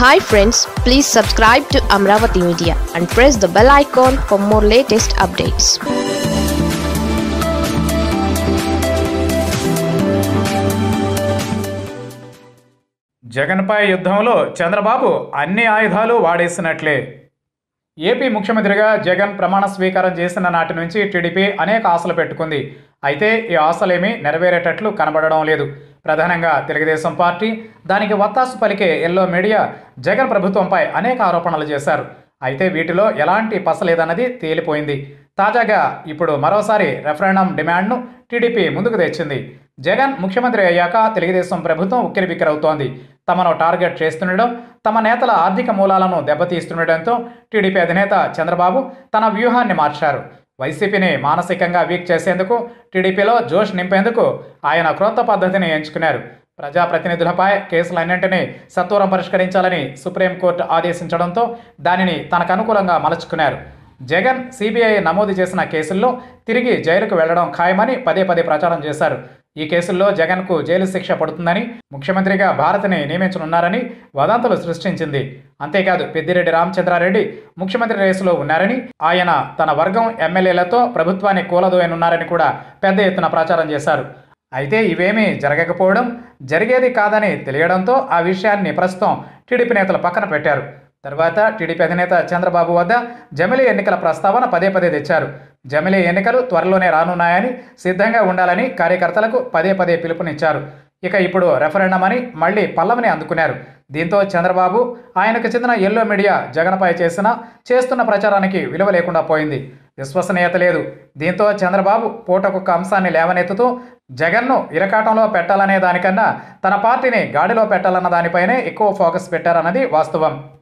hi friends please subscribe to Amaravati media and press the bell icon for more latest updates జగన్పై యుద్ధంలో చంద్రబాబు అన్ని ఆయుధాలు వాడేసినట్లే AP ముఖ్యమంత్రిగా జగన్ ప్రమాణ స్వీకారం చేసిన నాటి నుంచి టీడీపీ అనేక ఆశలు పెట్టుకుంది అయితే ఈ ఆశలేమీ నెరవేరేటట్లు కనబడడం లేదు ప్రధానంగా తెలుగుదేశం పార్టీ దానికి వత్తాసు పలికే ఎల్లో మీడియా జగన్ ప్రభుత్వంపై అనేక ఆరోపణలు చేశారు అయితే వీటిలో ఎలాంటి పసలేదన్నది తేలిపోయింది తాజాగా ఇప్పుడు మరోసారి రెఫరెండం డిమాండ్ను టీడీపీ ముందుకు తెచ్చింది జగన్ ముఖ్యమంత్రి అయ్యాక తెలుగుదేశం ప్రభుత్వం ఉక్కిరిబిక్కిరవుతోంది తమను టార్గెట్ చేస్తుండడం తమ నేతల ఆర్థిక మూలాలను దెబ్బతీస్తుండటంతో టీడీపీ అధినేత చంద్రబాబు తన వ్యూహాన్ని మార్చారు వైసీపీని మానసికంగా వీక్ చేసేందుకు టీడీపీలో జోష్ నింపేందుకు ఆయన క్రొత్త పద్ధతిని ఎంచుకున్నారు ప్రజాప్రతినిధులపై కేసులన్నింటినీ సత్వరం పరిష్కరించాలని సుప్రీంకోర్టు ఆదేశించడంతో దానిని తనకు అనుకూలంగా మలుచుకున్నారు జగన్ సిబిఐ నమోదు చేసిన కేసుల్లో తిరిగి జైలుకు వెళ్లడం ఖాయమని పదే పదే ప్రచారం చేశారు ఈ కేసుల్లో జగన్కు జైలు శిక్ష పడుతుందని ముఖ్యమంత్రిగా భారత్ని నియమించనున్నారని వదంతులు సృష్టించింది అంతేకాదు పెద్దిరెడ్డి రామచంద్రారెడ్డి ముఖ్యమంత్రి రేసులో ఉన్నారని ఆయన తన వర్గం ఎమ్మెల్యేలతో ప్రభుత్వాన్ని కూలదోయనున్నారని కూడా పెద్ద ఎత్తున ప్రచారం చేశారు అయితే ఇవేమీ జరగకపోవడం జరిగేది కాదని తెలియడంతో ఆ విషయాన్ని ప్రస్తుతం టీడీపీ నేతలు పక్కన పెట్టారు తర్వాత టీడీపీ అధినేత చంద్రబాబు వద్ద జమిలీ ఎన్నికల ప్రస్తావన పదే పదే తెచ్చారు జమిలీ ఎన్నికలు త్వరలోనే రానున్నాయని సిద్ధంగా ఉండాలని కార్యకర్తలకు పదే పదే పిలుపునిచ్చారు ఇక ఇప్పుడు రెఫరెండం అని మళ్ళీ పల్లవిని అందుకున్నారు దీంతో చంద్రబాబు ఆయనకు చెందిన ఎల్లో మీడియా జగన్పై చేసిన చేస్తున్న ప్రచారానికి విలువ లేకుండా పోయింది విశ్వసనీయత లేదు దీంతో చంద్రబాబు పూటకొక్క అంశాన్ని లేవనెత్తుతూ జగన్ను ఇరకాటంలో పెట్టాలనే దానికన్నా తన పార్టీని గాడిలో పెట్టాలన్న దానిపైనే ఎక్కువ ఫోకస్ పెట్టారన్నది వాస్తవం